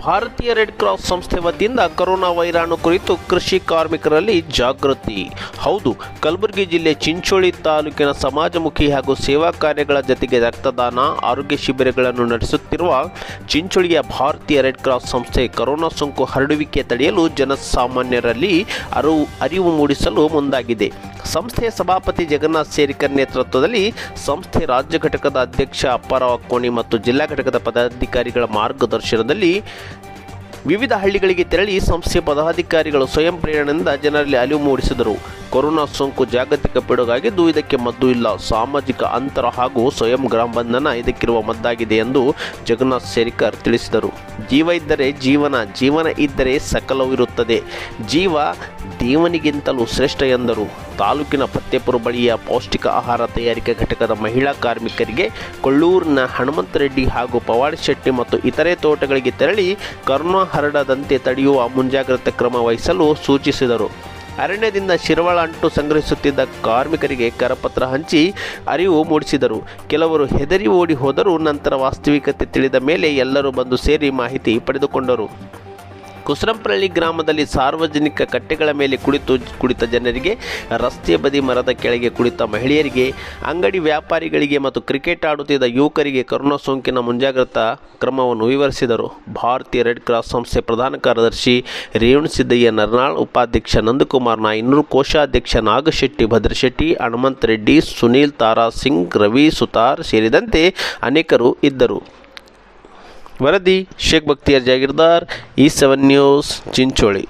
ಭಾರತೀಯ red cross ಸಂಸ್ಥೆ ವತಿಯಿಂದ ಕೊರೋನಾ ವೈರಾಣು ಕುರಿತು ಕೃಷಿ ಕಾರ್ಮಿಕರಲ್ಲಿ ಜಾಗೃತಿ ಹೌದು ಕಲಬುರಗಿ ಜಿಲ್ಲೆ ಚಿಂಚೋಳಿ ತಾಲೂಕಿನ ಸಮಾಜಮುಖಿ ಹಾಗೂ ಸೇವಾ ಕಾರ್ಯಗಳ ಜೊತೆಗೆ ರಕ್ತದಾನ ಆರೋಗ್ಯ ಶಿಬಿರಗಳನ್ನು ನಡೆಸುತ್ತಿರುವ ಚಿಂಚೋಳಿಯ ಭಾರತೀಯ ರೆಡ್ ಕ್ರಾಸ್ ಸಂಸ್ಥೆ ಕೊರೋನಾ ಸೋಂಕು ಹರಡುವಿಕೆ ತಡೆಯಲು ಜನಸಾಮಾನ್ಯರಲ್ಲಿ ಅರಿವು ಅರಿವು ಮೂಡಿಸಲು ಮುಂದಾಗಿದೆ ಸಂಸ್ಥೆಯ ಸಭಾಪತಿ ಜಗನ್ನಾಥ್ ಸೇರಿಕರ್ ನೇತೃತ್ವದಲ್ಲಿ ಸಂಸ್ಥೆ ರಾಜ್ಯ ಘಟಕದ ಅಧ್ಯಕ್ಷ ಅಪ್ಪಾರಾವ್ ಅಕ್ಕೋಣಿ ಮತ್ತು ಜಿಲ್ಲಾ ಘಟಕದ ಪದಾಧಿಕಾರಿಗಳ ಮಾರ್ಗದರ್ಶನದಲ್ಲಿ ವಿವಿಧ ಹಳ್ಳಿಗಳಿಗೆ ತೆರಳಿ ಸಂಸ್ಥೆಯ ಪದಾಧಿಕಾರಿಗಳು ಸ್ವಯಂ ಪ್ರೇರಣೆಯಿಂದ ಜನರಲ್ಲಿ ಅರಿವು ಮೂಡಿಸಿದರು ಕೊರೋನಾ ಸೋಂಕು ಜಾಗತಿಕ ಪಿಡುಗಾಗಿದ್ದು ಇದಕ್ಕೆ ಮದ್ದು ಇಲ್ಲ ಸಾಮಾಜಿಕ ಅಂತರ ಹಾಗೂ ಸ್ವಯಂ ಗ್ರಾಮ ಬಂಧನ ಇದಕ್ಕಿರುವ ಮದ್ದಾಗಿದೆ ಎಂದು ಜಗನ್ನಾಥ್ ಸೇರಿಕರ್ ತಿಳಿಸಿದರು ಜೀವ ಇದ್ದರೆ ಜೀವನ ಜೀವನ ಇದ್ದರೆ ಸಕಲವೂ ಇರುತ್ತದೆ ಜೀವ ದೇವನಿಗಿಂತಲೂ ಶ್ರೇಷ್ಠ ಎಂದರು ತಾಲೂಕಿನ ಫತ್ತೇಪುರ ಬಳಿಯ ಪೌಷ್ಟಿಕ ಆಹಾರ ತಯಾರಿಕಾ ಘಟಕದ ಮಹಿಳಾ ಕಾರ್ಮಿಕರಿಗೆ ಕೊಳ್ಳೂರಿನ ಹನುಮಂತರೆಡ್ಡಿ ಹಾಗೂ ಪವಾಡಿ ಶೆಟ್ಟಿ ಮತ್ತು ಇತರೆ ತೋಟಗಳಿಗೆ ತೆರಳಿ ಕರೋನಾ ಹರಡದಂತೆ ತಡೆಯುವ ಮುಂಜಾಗ್ರತಾ ಕ್ರಮ ವಹಿಸಲು ಸೂಚಿಸಿದರು ಅರಣ್ಯದಿಂದ ಶಿರವಾಳ ಅಂಟು ಸಂಗ್ರಹಿಸುತ್ತಿದ್ದ ಕಾರ್ಮಿಕರಿಗೆ ಕರಪತ್ರ ಹಂಚಿ ಅರಿವು ಮೂಡಿಸಿದರು ಕೆಲವರು ಹೆದರಿ ಓಡಿ ಹೋದರೂ ನಂತರ ವಾಸ್ತವಿಕತೆ ತಿಳಿದ ಮೇಲೆ ಎಲ್ಲರೂ ಬಂದು ಸೇರಿ ಮಾಹಿತಿ ಪಡೆದುಕೊಂಡರು ಕುಸರಂಪಳ್ಳಿ ಗ್ರಾಮದಲ್ಲಿ ಸಾರ್ವಜನಿಕ ಕಟ್ಟೆಗಳ ಮೇಲೆ ಕುಳಿತು ಕುಳಿತ ಜನರಿಗೆ ರಸ್ತೆ ಬದಿ ಮರದ ಕೆಳಗೆ ಕುಳಿತ ಮಹಿಳೆಯರಿಗೆ ಅಂಗಡಿ ವ್ಯಾಪಾರಿಗಳಿಗೆ ಮತ್ತು ಕ್ರಿಕೆಟ್ ಆಡುತ್ತಿದ್ದ ಯುವಕರಿಗೆ ಕೊರೋನಾ ಸೋಂಕಿನ ಮುಂಜಾಗ್ರತಾ ಕ್ರಮವನ್ನು ವಿವರಿಸಿದರು ಭಾರತೀಯ ರೆಡ್ ಕ್ರಾಸ್ ಸಂಸ್ಥೆ ಪ್ರಧಾನ ಕಾರ್ಯದರ್ಶಿ ರೇವಣ ಸಿದ್ದಯ್ಯ ನರ್ನಾಳ್ ಉಪಾಧ್ಯಕ್ಷ ನಂದಕುಮಾರ್ ನಾಯ್ನೂರು ಕೋಶಾಧ್ಯಕ್ಷ ನಾಗಶೆಟ್ಟಿ ಭದ್ರಶೆಟ್ಟಿ ಹನುಮಂತ ರೆಡ್ಡಿ ಸುನೀಲ್ ತಾರಾ ಸಿಂಗ್ ರವಿ ಸುತಾರ್ ಸೇರಿದಂತೆ ಅನೇಕರು ಇದ್ದರು ವರದಿ ಶೇಖ್ ಬಕ್ತಿಯಾರ್ ಜಾಗೀರ್ದಾರ್ ಈ ಸೆವೆನ್ ನ್ಯೂಸ್ ಚಿಂಚೋಳಿ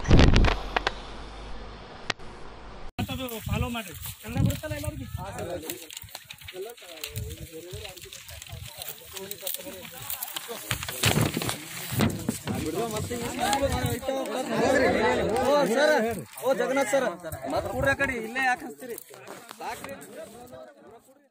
ಅದು ಫಾಲೋ ಮಾಡ್ರಿ ಕನ್ನಡ ಬರುತ್ತಲ್ಲ ಎಲ್ಲರಿಗೂ ಓ ಜಗನ್ನಾಥ್ ಸರ್ ಮತ್ ಕೂಡ್ರ ಕಡೆ ಇಲ್ಲೇ ಯಾಕೆ ಹಚ್ತೀರಿ ಸಾಕ್ರಿ